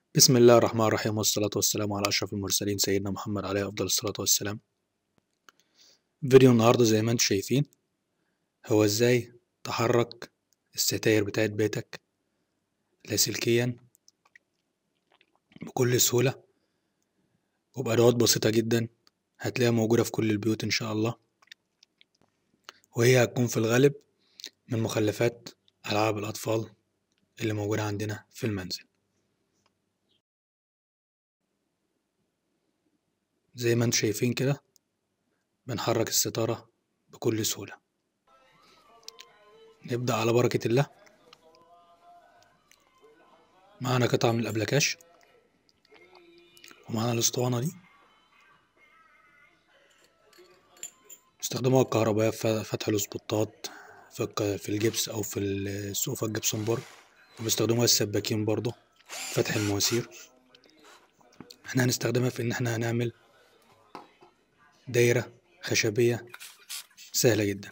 بسم الله الرحمن الرحيم والصلاة والسلام على أشرف المرسلين سيدنا محمد عليه أفضل الصلاة والسلام فيديو النهاردة زي ما انتم شايفين هو ازاي تحرك الستاير بتاعت بيتك لاسلكيا بكل سهولة وبأدوات بسيطة جدا هتلاقيها موجودة في كل البيوت إن شاء الله وهي هتكون في الغالب من مخلفات ألعاب الأطفال اللي موجودة عندنا في المنزل زي ما انتم شايفين كده بنحرك الستارة بكل سهولة نبدأ على بركة الله معانا قطعة من الأبلكاش ومعانا الأسطوانة دي استخدموها الكهربائية في فتح الاسبوتات في الك- في الجبس أو في السوفة الجبسون بورد وبيستخدموها السباكين برضه فتح المواسير احنا هنستخدمها في إن احنا هنعمل دايرة خشبية سهلة جدا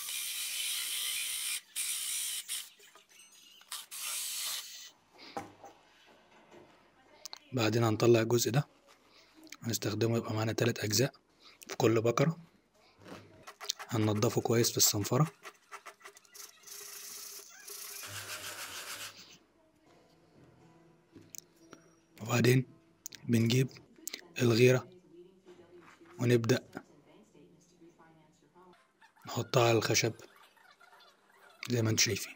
بعدين هنطلع الجزء ده هنستخدمه يبقى معانا تلات أجزاء في كل بكرة هننضفه كويس في الصنفرة وبعدين بنجيب الغيرة ونبدأ نحطها على الخشب زي ما انتم شايفين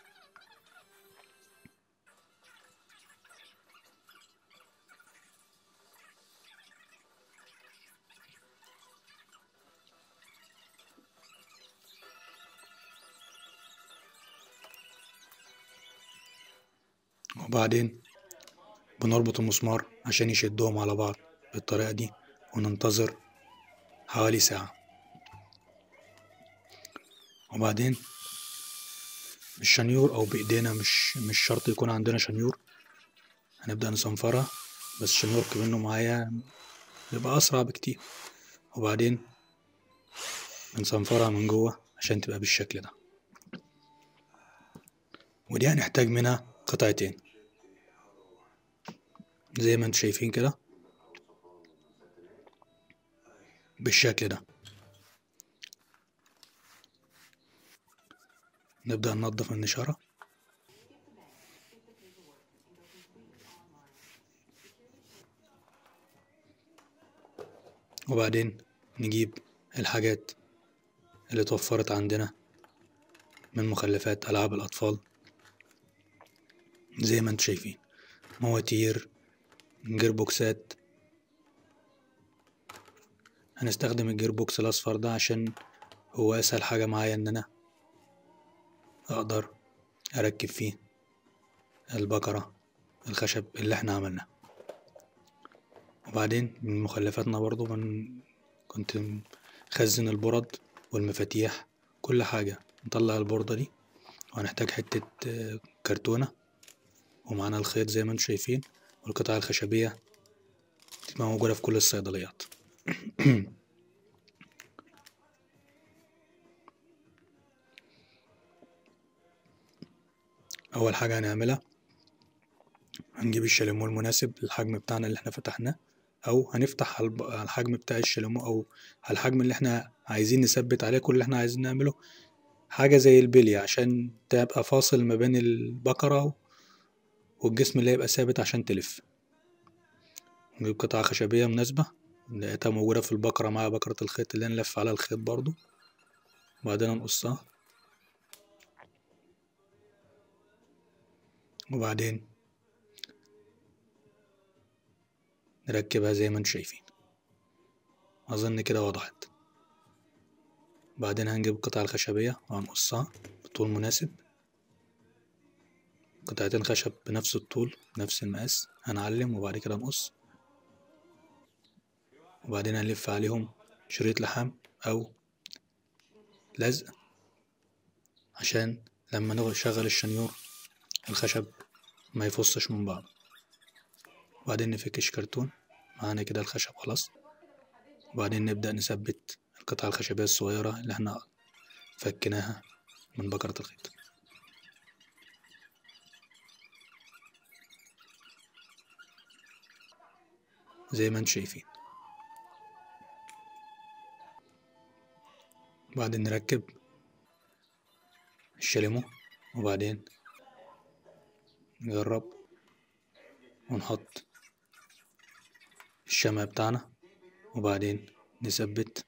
وبعدين بنربط المسمار عشان يشدهم على بعض بالطريقة دي وننتظر حوالي ساعة وبعدين بالشنيور أو بإيدينا مش مش شرط يكون عندنا شنيور هنبدأ نصنفرها بس الشنيور كمنه معايا بيبقى أسرع بكتير وبعدين بنصنفرها من جوه عشان تبقى بالشكل ده ودي هنحتاج منها قطعتين زي ما انتم شايفين كده بالشكل ده نبدأ ننضف النشارة وبعدين نجيب الحاجات اللي اتوفرت عندنا من مخلفات ألعاب الأطفال زي ما انتم شايفين مواتير جير بوكسات هنستخدم الجير بوكس الأصفر ده عشان هو أسهل حاجة معايا إن أنا أقدر أركب فيه البقرة الخشب اللي احنا عملناه وبعدين من مخلفاتنا برضو من كنت مخزن البرد والمفاتيح كل حاجة نطلع البوردة دي وهنحتاج حتة آه، كرتونة ومعانا الخيط زي ما انتم شايفين والقطع الخشبية بتبقى موجودة في كل الصيدليات أول حاجة هنعملها هنجيب الشاليمو المناسب للحجم بتاعنا اللي احنا فتحناه أو هنفتح على الب- على الحجم بتاع الشاليمو أو على الحجم اللي احنا عايزين نثبت عليه كل اللي احنا عايزين نعمله حاجة زي البلي عشان تبقى فاصل ما بين البقرة والجسم اللي هيبقى ثابت عشان تلف نجيب قطعة خشبية مناسبة لقيتها موجودة في البقرة مع بقرة الخيط اللي هنلف على الخيط برضو وبعدين نقصها وبعدين نركبها زي ما انتم شايفين أظن كده وضحت بعدين هنجيب القطعة الخشبية وهنقصها بطول مناسب قطعتين خشب بنفس الطول نفس المقاس هنعلم وبعد كده نقص وبعدين هنلف عليهم شريط لحام أو لزق عشان لما نشغل الشنيور الخشب ما يفصش من بعض وبعدين نفكش كرتون معانا كده الخشب خلاص وبعدين نبدأ نثبت القطعة الخشبية الصغيرة اللي احنا فكناها من بكرة الخيط زي ما انتم شايفين بعدين نركب الشاليمو وبعدين نجرب ونحط الشمع بتاعنا وبعدين نثبت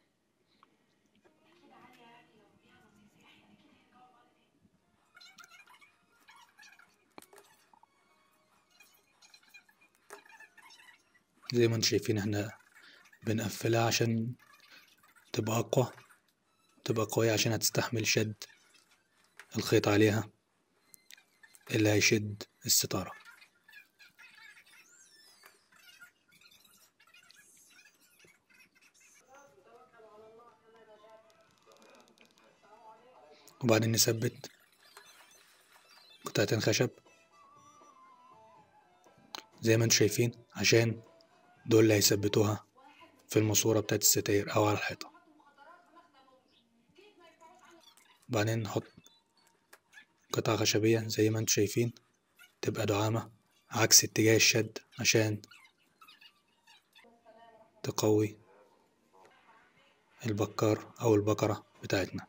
زي ما انتم شايفين احنا بنقفلها عشان تبقى اقوى تبقى قوية عشان هتستحمل شد الخيط عليها اللي هيشد الستارة وبعدين نثبت قطعتين خشب زي ما انتم شايفين عشان دول اللي هيثبتوها في الماسورة بتاعت الستاير أو على الحيطة بعدين نحط قطعة خشبية زي ما انتم شايفين تبقى دعامة عكس اتجاه الشد عشان تقوي البكار أو البقرة بتاعتنا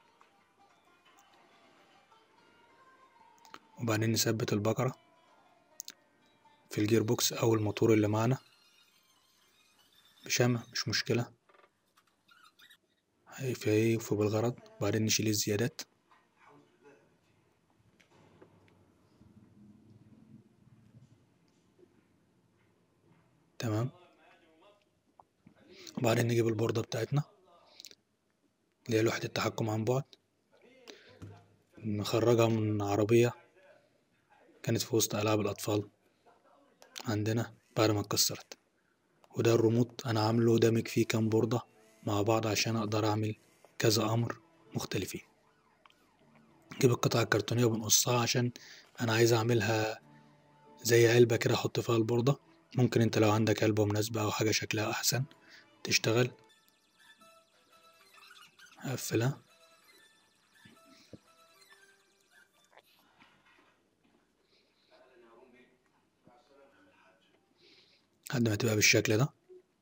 وبعدين نثبت البقرة في الجير بوكس أو الموتور اللي معنا بشمع مش مشكلة هيفي هيوفي بالغرض وبعدين نشيل الزيادات تمام وبعدين نجيب البوردة بتاعتنا اللي هي لوحة التحكم عن بعد نخرجها من عربية كانت في وسط ألعاب الأطفال عندنا بعد ما اتكسرت وده الريموت أنا عامله دامج فيه كام بوردة مع بعض عشان أقدر أعمل كذا أمر مختلفين نجيب القطعة الكرتونية وبنقصها عشان أنا عايز أعملها زي علبة كده أحط فيها البوردة ممكن أنت لو عندك علبة مناسبة أو حاجة شكلها أحسن تشتغل هقفلها لحد ما تبقى بالشكل ده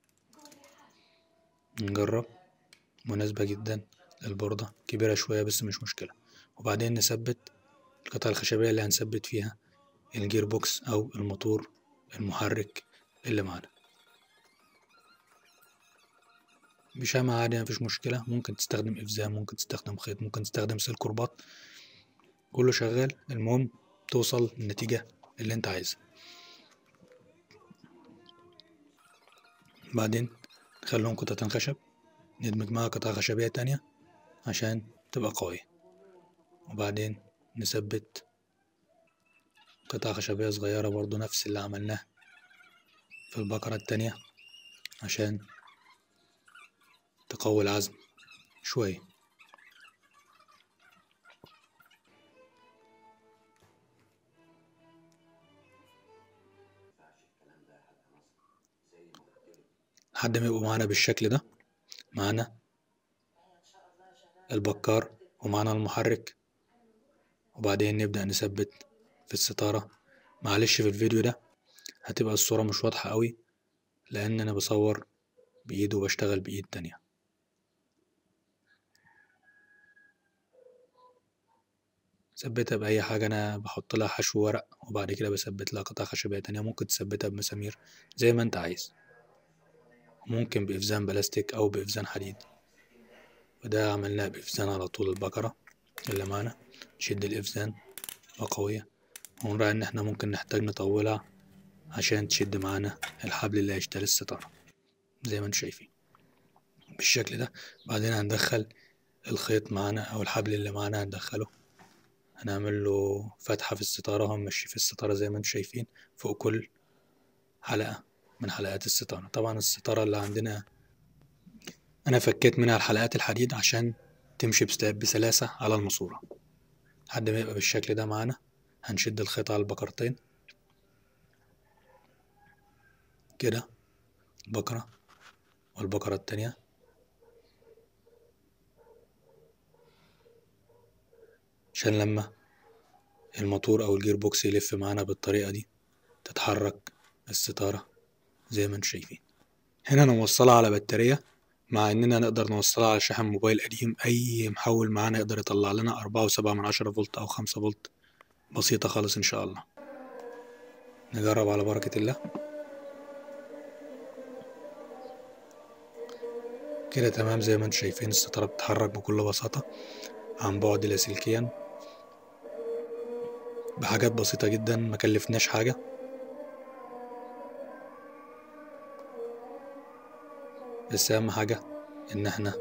نجرب مناسبة جدا للبوردة كبيرة شوية بس مش مشكلة وبعدين نثبت القطعة الخشبية اللي هنثبت فيها الجير بوكس أو الموتور المحرك اللي معانا بشمع عادي مفيش مشكلة ممكن تستخدم إفزام ممكن تستخدم خيط ممكن تستخدم سلك رباط كله شغال المهم توصل للنتيجة اللي انت عايزها بعدين نخليهم قطعتين خشب ندمج معاها قطعة خشبية تانية عشان تبقى قوية وبعدين نثبت قطعة خشبية صغيرة برضو نفس اللي عملناه في البقرة التانية عشان تقوي العزم شوية لحد ما يبقوا معانا بالشكل ده معانا البكار ومعانا المحرك وبعدين نبدأ نثبت في الستارة معلش في الفيديو ده هتبقى الصورة مش واضحة قوي لأن أنا بصور بإيد وبشتغل بإيد تانية ثبتها بأي حاجة أنا بحط لها حشو ورق وبعد كده بثبت لها قطع خشبية تانية ممكن تثبتها بمسامير زي ما أنت عايز ممكن بإفزان بلاستيك أو بإفزان حديد وده عملناه بإفزان على طول البقرة اللي معانا نشد الإفزان قوية ونراعي إن احنا ممكن نحتاج نطولها عشان تشد معانا الحبل اللي هيشتري الستارة زي ما انتم شايفين بالشكل ده بعدين هندخل الخيط معانا أو الحبل اللي معانا هندخله هنعمل له فتحة في الستارة وهنمشي في الستارة زي ما انتم شايفين فوق كل حلقة من حلقات الستارة طبعا الستارة اللي عندنا أنا فكيت منها الحلقات الحديد عشان تمشي بسلاسة على الماسورة لحد ما يبقى بالشكل ده معانا هنشد الخيط على البقرتين كده البقرة والبقرة التانية عشان لما الموتور أو الجير بوكس يلف معانا بالطريقة دي تتحرك الستارة زي ما انتم شايفين هنا انا موصلها على بطارية مع اننا نقدر نوصلها على شاحن موبايل قديم اي محول معانا يقدر يطلع لنا أربعة وسبعة من عشرة فولت او خمسة فولت بسيطة خالص ان شاء الله نجرب على بركة الله كده تمام زي ما انتم شايفين الستارة بتتحرك بكل بساطة عن بعد لاسلكيا بحاجات بسيطة جدا مكلفناش حاجة بس أهم حاجة إن احنا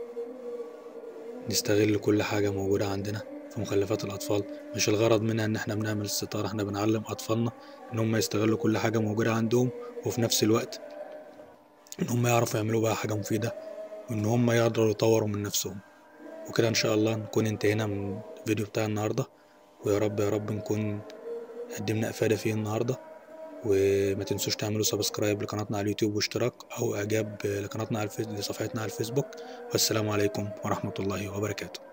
نستغل كل حاجة موجودة عندنا في مخلفات الأطفال مش الغرض منها إن احنا بنعمل الستارة احنا بنعلم أطفالنا إن هم يستغلوا كل حاجة موجودة عندهم وفي نفس الوقت إن هم يعرفوا يعملوا بقى حاجة مفيدة وإن هم يقدروا يطوروا من نفسهم وكده إن شاء الله نكون انتهينا من الفيديو بتاع النهاردة ويا رب يا رب نكون قدمنا إفادة فيه النهاردة وما تنسوش تعملوا سبسكرايب لقناتنا على اليوتيوب واشتراك أو إعجاب لقناتنا على الفيس... لصفحتنا على الفيسبوك والسلام عليكم ورحمة الله وبركاته